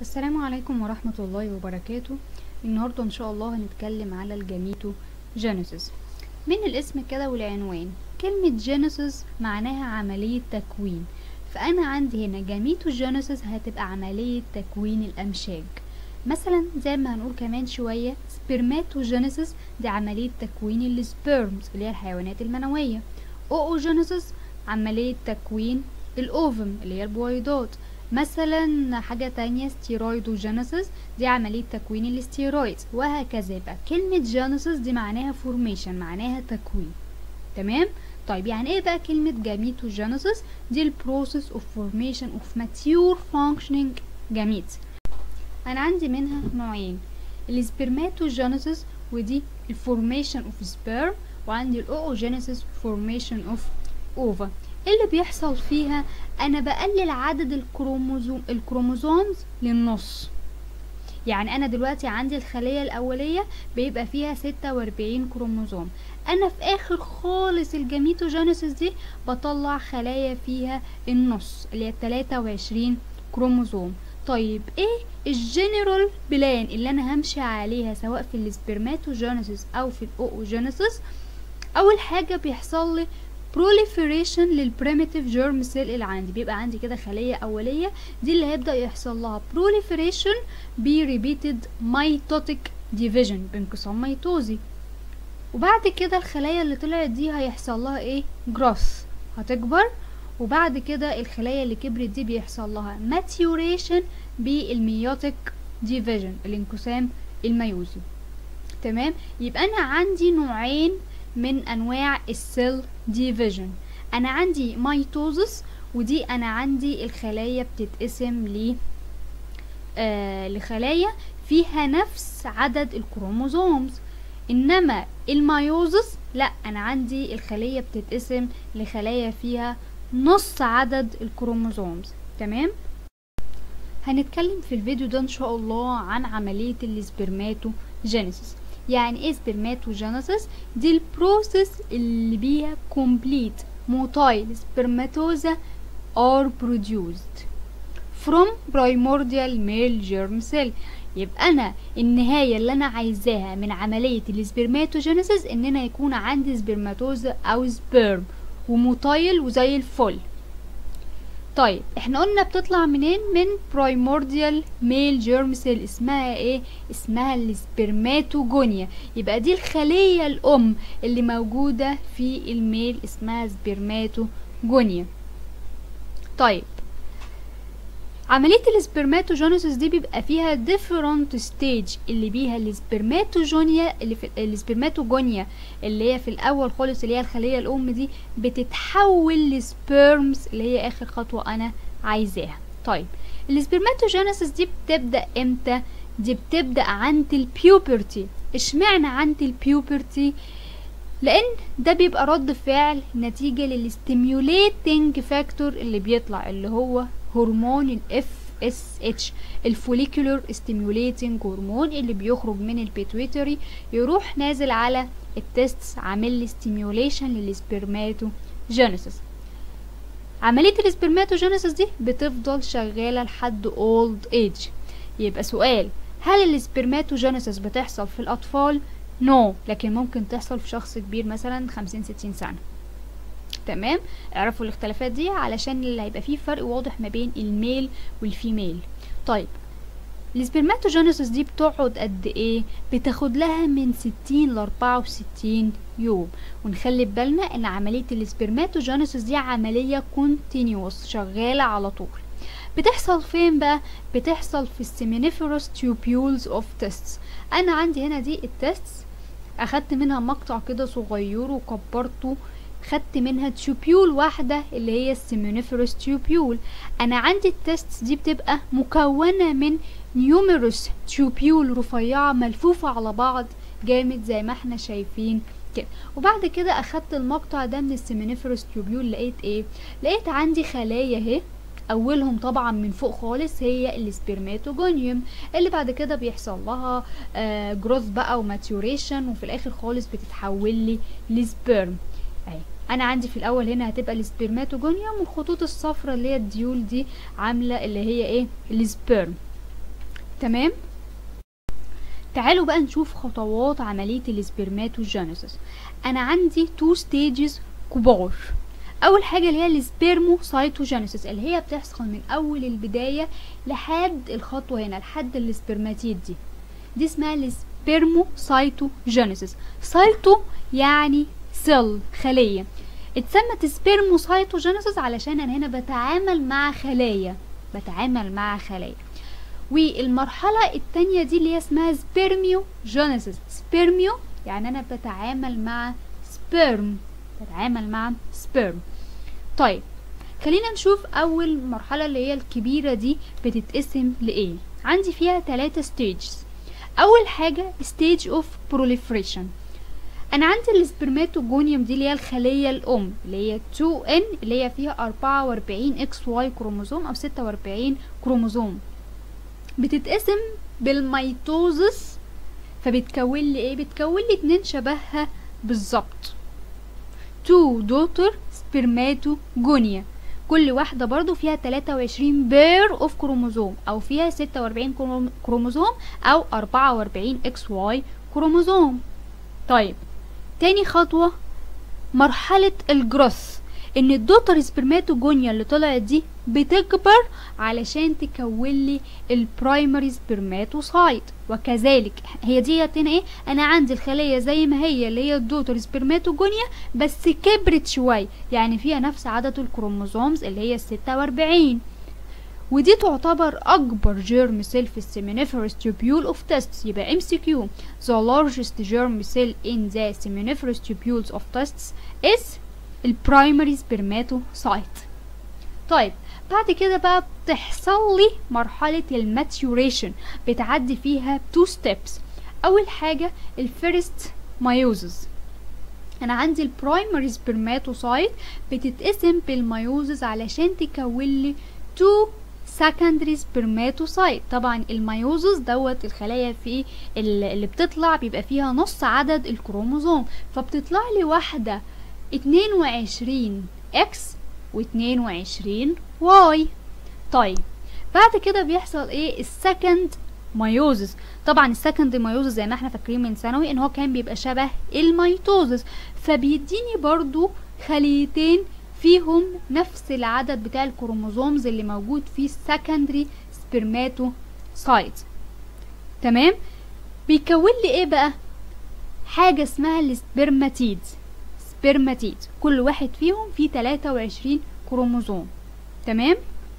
السلام عليكم ورحمة الله وبركاته النهاردة ان شاء الله هنتكلم على الجاميتو جينيسيس من الاسم كده والعنوان كلمة جينيسيس معناها عملية تكوين فأنا عندي هنا جاميتو جينيسيس هتبقى عملية تكوين الأمشاج مثلا زي ما هنقول كمان شوية سبرماتوجينيسيس دي عملية تكوين السبيرمز اللي هي الحيوانات المنوية اوجينيسيس عملية تكوين الأوفم اللي هي البويضات مثلا حاجة تانية ستيرويدوجينيسيس دي عملية تكوين الاستيرويد وهكذا يبقى كلمة جينيسيس دي معناها فورميشن معناها تكوين تمام طيب يعني ايه بقى كلمة جاميتوجينيسيس دي البروسيس اوف فورميشن اوف ماتيور فانكشنينج جاميت انا عندي منها نوعين السبرماتوجينيسيس ودي الفورميشن اوف سبيرم وعندي الاوجينيسيس فورميشن اوف اوفا اللي بيحصل فيها انا بقلل عدد الكروموزوم الكروموزومز للنص يعني انا دلوقتي عندي الخلية الاولية بيبقى فيها ستة واربعين كروموزوم انا في اخر خالص الجاميتوجينيسيس دي بطلع خلايا فيها النص اللي هي تلاتة وعشرين كروموزوم طيب ايه الجنرال بلان اللي انا همشي عليها سواء في السبرماتوجينيسيس او في الاوجينيسيس اول حاجة بيحصل لي proliferation للبريميتيف جيرم سيل اللي عندي بيبقى عندي كده خلية أولية دي اللي هيبدأ يحصل لها proliferation ب repeated mitotic division بانقسام ميتوزي وبعد كده الخلايا اللي طلعت دي هيحصل لها ايه growth هتكبر وبعد كده الخلايا اللي كبرت دي بيحصل لها maturation بالميوتيك division الانقسام الميوزي تمام يبقى انا عندي نوعين من انواع السيل ديفيجن انا عندي ميتوزس ودي انا عندي الخلايا بتتقسم ل آه لخلايا فيها نفس عدد الكروموزومز انما الميوزس لا انا عندي الخلية بتتقسم لخلايا فيها نص عدد الكروموزومز تمام هنتكلم في الفيديو ده ان شاء الله عن عملية السبرماتوجينيسيس يعني ايه سبرماتوجينيسيس دي البروسيس اللي بيها كومبليت موتايل سبرماتوزا are produced from primordial male germ cell يبقى انا النهاية اللي انا عايزاها من عملية السبرماتوجينيسيس ان انا يكون عندي سبرماتوزا او سبيرم وموتايل وزي الفل طيب احنا قلنا بتطلع منين من primordial male germ cell اسمها ايه اسمها السبرماتوجونيا يبقى دي الخلية الام اللي موجودة في الميل اسمها سبرماتوجونيا طيب عملية السبرماتوجينيسيس دي بيبقى فيها different stage اللي بيها السبرماتوجونيا اللي في السبرماتوجونيا اللي هي في الاول خالص اللي هي الخلية الام دي بتتحول لسبيرمز اللي هي اخر خطوة انا عايزاها طيب السبرماتوجينيسيس دي بتبدأ امتى دي بتبدأ عند البيوبرتي اشمعنى عند البيوبرتي لان ده بيبقى رد فعل نتيجة للستيميوليتنج فاكتور اللي بيطلع اللي هو هرمون الاف اس اتش الفوليكولر ستيميوليتنج هرمون اللي بيخرج من البيتويتري يروح نازل على التستس عامل لي ستيميوليشن للسبرماتوجينيسيس عملية السبرماتوجينيسيس دي بتفضل شغالة لحد اولد ايج يبقى سؤال هل السبرماتوجينيسيس بتحصل في الاطفال نو no. لكن ممكن تحصل في شخص كبير مثلا خمسين ستين سنة تمام اعرفوا الاختلافات دي علشان اللي هيبقى فيه فرق واضح ما بين الميل والفيميل طيب السبرماتوجينيسيس دي بتقعد قد ايه بتاخد لها من ستين لاربعة وستين يوم ونخلي بالنا ان عملية السبرماتوجينيسيس دي عملية كونتينيوس شغالة على طول بتحصل فين بقى بتحصل في السيمينيفيروس تيوبيولز اوف تيستس انا عندي هنا دي التيستس اخدت منها مقطع كده صغير وكبرته خدت منها تيوبيول واحدة اللي هي السيمونيفيروس تيوبيول انا عندي التست دي بتبقى مكونة من نيوميروس تيوبيول رفيعة ملفوفة على بعض جامد زي ما احنا شايفين كده وبعد كده اخدت المقطع ده من السيمونيفيروس تيوبيول لقيت ايه لقيت عندي خلايا اهي اولهم طبعا من فوق خالص هي السبرماتوجونيوم اللي بعد كده بيحصل لها آه جروث بقى وماتيوريشن وفي الاخر خالص بتتحول لي لسبرم اهي انا عندي في الاول هنا هتبقى السبرماتوجونيوم والخطوط الصفراء اللي هي الديول دي عامله اللي هي ايه السبرم تمام تعالوا بقى نشوف خطوات عملية السبرماتوجينيسيس انا عندي تو ستيجز كبار اول حاجه اللي هي السبرموسايتوجينيسيس اللي هي بتحصل من اول البدايه لحد الخطوه هنا لحد السبرماتيد دي دي اسمها السبرموسايتوجينيسيس سايتو يعني سيل خليه اتسمت سبرموسايتوجينيسيس علشان انا هنا بتعامل مع خلايا بتعامل مع خلايا والمرحلة التانية دي اللي هي اسمها سبيرميوجينيسيس سبيرميو يعني انا بتعامل مع سبيرم بتعامل مع سبيرم طيب خلينا نشوف اول مرحلة اللي هي الكبيرة دي بتتقسم لايه عندي فيها ثلاثة ستيجز اول حاجة stage of proliferation انا عندي السبرماتوجونيوم دي اللي هي الخلية الام اللي هي 2n اللي هي فيها 44 اكس واي كروموزوم او 46 كروموزوم بتتقسم بالميتوزس فبتكون لي ايه بتكون لي اتنين شبهها بالظبط تو دوتر سبرماتوجونيا كل واحدة برضو فيها 23 بير اوف كروموزوم او فيها 46 كروم- كروموزوم او 44 اكس واي كروموزوم طيب تاني خطوة مرحلة الجروث ان الدوتر سبرماتوجونيا اللي طلعت دي بتكبر علشان تكون لي البرايمري سبرماتوسايت وكذلك هي دي هنا ايه انا عندي الخليه زي ما هي اللي هي الدوتر سبرماتوجونيا بس كبرت شويه يعني فيها نفس عدد الكروموزومز اللي هي الستة واربعين ودي تعتبر اكبر جيرم سيل في السيمينيفرس تيوبيول اوف تيستس يبقى ام سي كيو the largest germ cell in the seminiferous tubules of tests is البرايمري سبرماتوسايت طيب بعد كده بقى بتحصل لي مرحلة الماتيوريشن بتعدي فيها تو ستيبس أول حاجة الفيرست مايوزز أنا عندي البرايمري سبرماتوسايت بتتقسم بالمايوزز علشان تكون لي تو secondary spermatocyte طبعا الميوزس دوت الخلايا في ال- اللي بتطلع بيبقى فيها نص عدد الكروموزوم فبتطلع لي واحدة 22 اكس و22 واي طيب بعد كده بيحصل ايه السكند مايوزس طبعا السكند مايوزس زي ما احنا فاكرين من ثانوي ان هو كان بيبقى شبه الميتوزس فبيديني برضو خليتين فيهم نفس العدد بتاع الكروموزومز اللي موجود في السكندري سبرماتوسايت تمام بيكون لي ايه بقى حاجة اسمها السبرماتيد سبرماتيد كل واحد فيهم فيه 23 كروموزوم تمام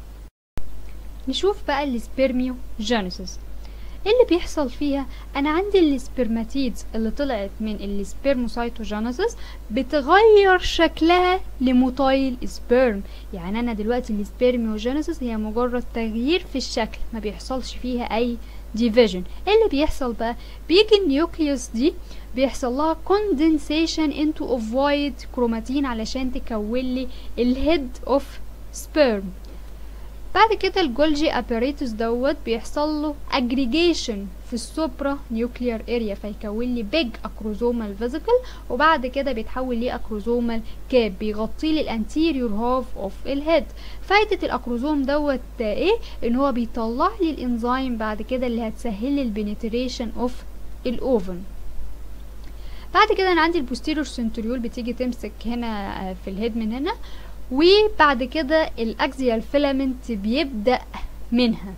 نشوف بقى السبرميوجينيسيس ايه اللي بيحصل فيها انا عندي السبرماتيدز اللي طلعت من السبرموسايتوجينيسيس بتغير شكلها لموتايل سبيرم يعني انا دلوقتي السبرميوجينيسيس هي مجرد تغيير في الشكل ما بيحصلش فيها اي ديفيجن ايه اللي بيحصل بقى بيجي النيوكليوس دي بيحصل لها condensation into ovoid كروماتين علشان تكون لي الهيد اوف سبيرم بعد كده الجولجي اباريتوس دوت بيحصل له اجريجيشن في السوبرا نيوكليار اريا فيكون لي بيج اكروزومال فيزيكل وبعد كده بيتحول لي اكروزومال كاب بيغطي لي الانتيريور هاف اوف الهيد فايده الاكروزوم دوت ايه ان هو بيطلع لي الانزيم بعد كده اللي هتسهل لي البنتريشن اوف الاوفن بعد كده انا عندي البوستيريور سنتريول بتيجي تمسك هنا آه، في الهيد من هنا وبعد كده الاكزيال فيلامنت بيبدأ منها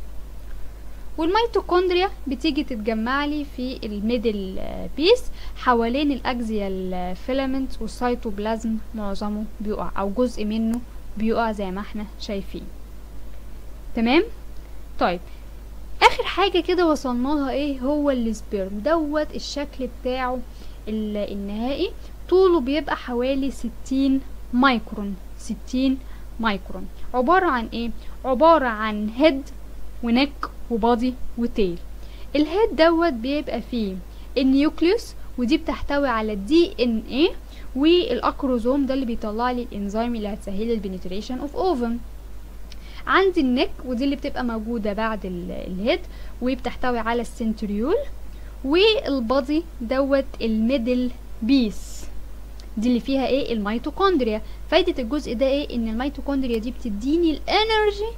والميتوكوندريا بتيجي تتجمع لي في الميدل بيس حوالين الاكزيال فيلامنت والسيتوبلازم معظمه بيقع او جزء منه بيقع زي ما احنا شايفين تمام طيب اخر حاجه كده وصلنا لها ايه هو السبيرم دوت الشكل بتاعه ال- النهائي طوله بيبقى حوالي 60 مايكرون 60 مايكرون عبارة عن ايه عبارة عن هيد ونك وبادي وتيل الهيد دوت بيبقى فيه النيوكليوس ودي بتحتوي على الدي ان ايه والاكروزوم ده اللي بيطلع لي الانزيم اللي هتسهل لي البنتريشن اوف اوفن عندي النك ودي اللي بتبقى موجودة بعد ال- الهيد وبتحتوي على السنتريول والبادي دوت الميدل بيس دي اللي فيها ايه الميتوكوندريا فايدة الجزء ده ايه ان الميتوكوندريا دي بتديني الانرجي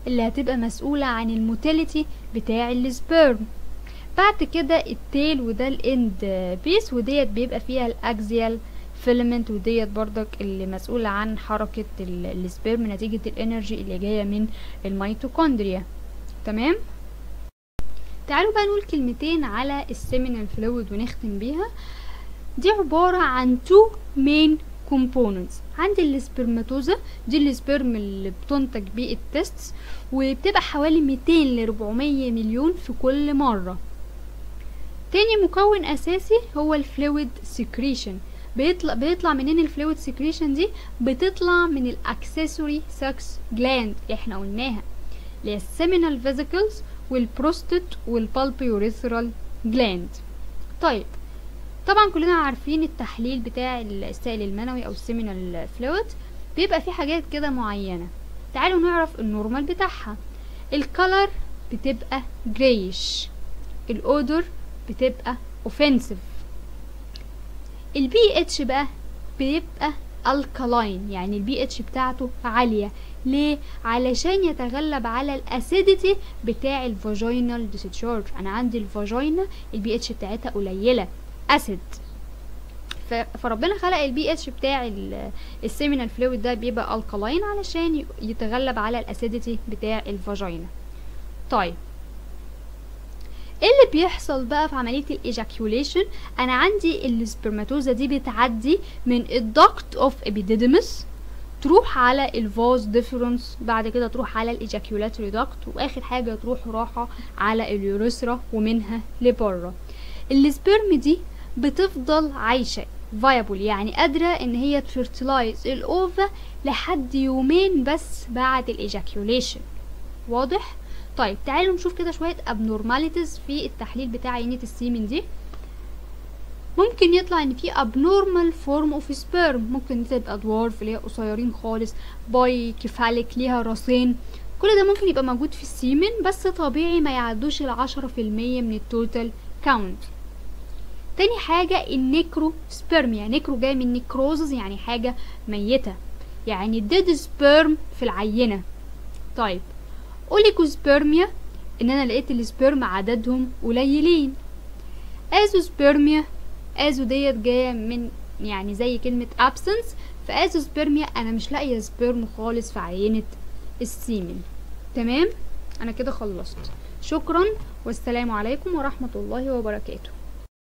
اللي هتبقى مسؤولة عن الموتيليتي بتاع السبيرم بعد كده التيل وده الاند بيس وديت بيبقى فيها الاكزيال فيلمنت وديت برضك اللي مسؤولة عن حركة السبيرم نتيجة الانرجي اللي جاية من الميتوكوندريا تمام تعالوا بقى نقول كلمتين على السيمينال فلويد ونختم بيها دي عبارة عن تو مين components عندي السبرماتوزا دي السبرم اللي بتنتج بيه التستس وبتبقى حوالي 200 ل 400 مليون في كل مرة تاني مكون اساسي هو الفلويد سكريشن بيطلع بيطلع منين الفلويد سكريشن دي بتطلع من الاكسسوري سكس جلاند اللي احنا قلناها اللي هي السيمينال فيزيكلز والبروستات والبالبيوريثرال جلاند طيب طبعا كلنا عارفين التحليل بتاع السائل المنوي او السيمينال فلويد بيبقى فيه حاجات كده معينة تعالوا نعرف النورمال بتاعها الكالر بتبقى جريش الاودر بتبقى اوفنسيف البي اتش بقى بيبقى الكالاين يعني البي اتش بتاعته عالية ليه علشان يتغلب على الاسيديتي بتاع الفاجينال ديسشارج انا عندي الفاجينا البي اتش بتاعتها قليله اسيد فربنا خلق البي اتش بتاع السيمينال فلويد ده بيبقى الكالاين علشان يتغلب على الاسيديتي بتاع الفاجينا طيب ايه اللي بيحصل بقى في عمليه الايجاكيوليشن انا عندي السبرماتوزا دي بتعدي من الدكت اوف ابيديديمس تروح على الفاز ديفرنس بعد كده تروح على الايجاكيولاتوري داكت واخر حاجه تروح راحه على اليوريثرا ومنها لبره السبرم دي بتفضل عايشه فايبل يعني قادرة ان هي تفرتلايز الاوفا لحد يومين بس بعد الايجاكيوليشن واضح طيب تعالوا نشوف كده شوية abnormalities في التحليل بتاع عينة السيمن دي ممكن يطلع ان في abnormal form of sperm ممكن تبقى دورف اللي هي قصيرين خالص باي كفالك ليها راسين كل ده ممكن يبقى موجود في السيمن بس طبيعي ما يعدوش العشرة في المية من التوتال كاونت تاني حاجة النيكرو سبيرميا نيكرو جاي من نيكروزز يعني حاجة ميتة يعني ديد سبيرم في العينة طيب اوليكوسبيرميا ان انا لقيت السبيرم عددهم قليلين ازوسبيرميا ازو ديت جايه من يعني زي كلمه absence فازوسبيرميا انا مش لاقيه سبيرم خالص في عينه السيمن تمام انا كده خلصت شكرا والسلام عليكم ورحمه الله وبركاته